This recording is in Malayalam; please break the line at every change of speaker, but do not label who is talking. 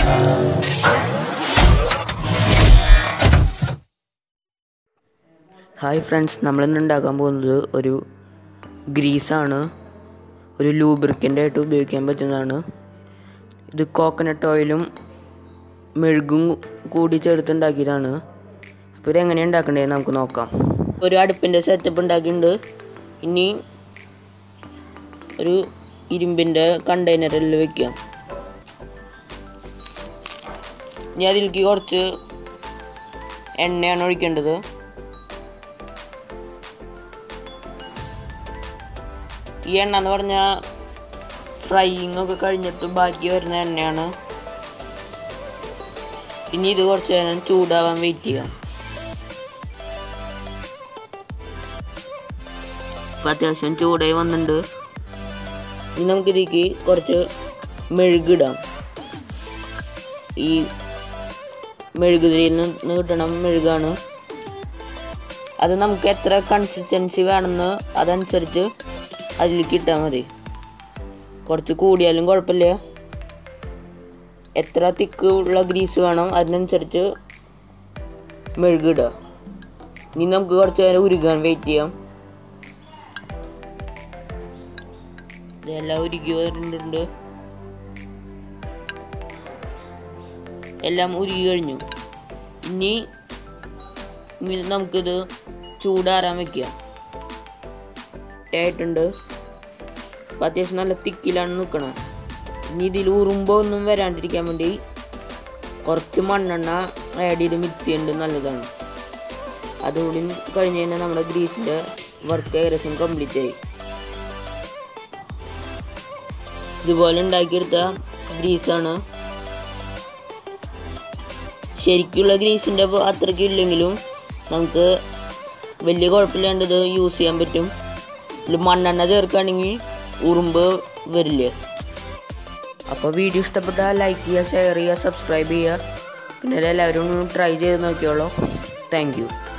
ഹായ് ഫ്രണ്ട്സ് നമ്മളിന്ന് ഉണ്ടാക്കാൻ പോകുന്നത് ഒരു ഗ്രീസാണ് ഒരു ലൂബ്രിക്കൻ്റ് ആയിട്ട് ഉപയോഗിക്കാൻ പറ്റുന്നതാണ് ഇത് കോക്കനട്ട് ഓയിലും മെഴുകും കൂടി ചേർത്തുണ്ടാക്കിയതാണ് അപ്പോൾ ഇത് എങ്ങനെയാണ് ഉണ്ടാക്കേണ്ടത് നമുക്ക് നോക്കാം ഒരു അടുപ്പിൻ്റെ സെറ്റപ്പ് ഉണ്ടാക്കിയിട്ടുണ്ട് ഇനി ഒരു ഇരുമ്പിൻ്റെ കണ്ടെയ്നറിൽ വെക്കാം ഇനി അതിലേക്ക് കുറച്ച് എണ്ണയാണ് ഒഴിക്കേണ്ടത് ഈ എണ്ണ എന്ന് പറഞ്ഞാൽ ഫ്രൈയിങ് ഒക്കെ കഴിഞ്ഞിട്ട് ബാക്കി വരുന്ന എണ്ണയാണ് ഇനി ഇത് കുറച്ച് നേരം ചൂടാവാൻ വെയിറ്റ് ചെയ്യാം ഇപ്പം അത്യാവശ്യം ചൂടായി വന്നിട്ടുണ്ട് ഇനി നമുക്കിതിലേക്ക് കുറച്ച് മെഴുകിടാം ഈ മെഴുകുതിരിയിൽ നിന്ന് കിട്ടണ മെഴുകാണ് അത് നമുക്ക് എത്ര കൺസിസ്റ്റൻസി വേണമെന്ന് അതനുസരിച്ച് അതിലേക്ക് ഇട്ടാൽ മതി കുറച്ച് കൂടിയാലും കുഴപ്പമില്ല എത്ര തിക്ക് ഉള്ള ഗ്രീസ് വേണം അതിനനുസരിച്ച് മെഴുകിടുക ഇനി നമുക്ക് കുറച്ച് നേരം ഉരുകാൻ വെയിറ്റ് ചെയ്യാം ഇതെല്ലാം ഉരുകി വരുന്നുണ്ട് എല്ലാം ഉരുകി കഴിഞ്ഞു ഇനി ഇനി നമുക്കിത് ചൂടാറാൻ വെക്കാം ആയിട്ടുണ്ട് അപ്പം അത്യാവശ്യം നല്ല തിക്കിലാണ് നിൽക്കണം ഇനി ഇതിൽ ഉറുമ്പോ ഒന്നും വരാണ്ടിരിക്കാൻ വേണ്ടി കുറച്ച് മണ്ണെണ്ണ ആഡ് ചെയ്ത് മിക്സ് ചെയ്യേണ്ടത് നല്ലതാണ് അതുകൂടി കഴിഞ്ഞ് കഴിഞ്ഞാൽ നമ്മുടെ ഗ്രീസിൻ്റെ വർക്ക് ഏകദേശം കംപ്ലീറ്റ് ആയി ഇതുപോലെ ഉണ്ടാക്കിയെടുത്ത ഗ്രീസാണ് ശരിക്കുള്ള ഗ്രീസിൻ്റെ അത്രയ്ക്ക് ഇല്ലെങ്കിലും നമുക്ക് വലിയ കുഴപ്പമില്ലാണ്ട് ഇത് യൂസ് ചെയ്യാൻ പറ്റും ഇതിൽ മണ്ണെണ്ണ ചേർക്കുകയാണെങ്കിൽ ഉറുമ്പ് വരില്ല അപ്പോൾ വീഡിയോ ഇഷ്ടപ്പെട്ടാൽ ലൈക്ക് ചെയ്യുക ഷെയർ ചെയ്യുക സബ്സ്ക്രൈബ് ചെയ്യുക പിന്നെ എല്ലാവരും ഒന്ന് ട്രൈ ചെയ്ത് നോക്കിയോളൂ താങ്ക് യു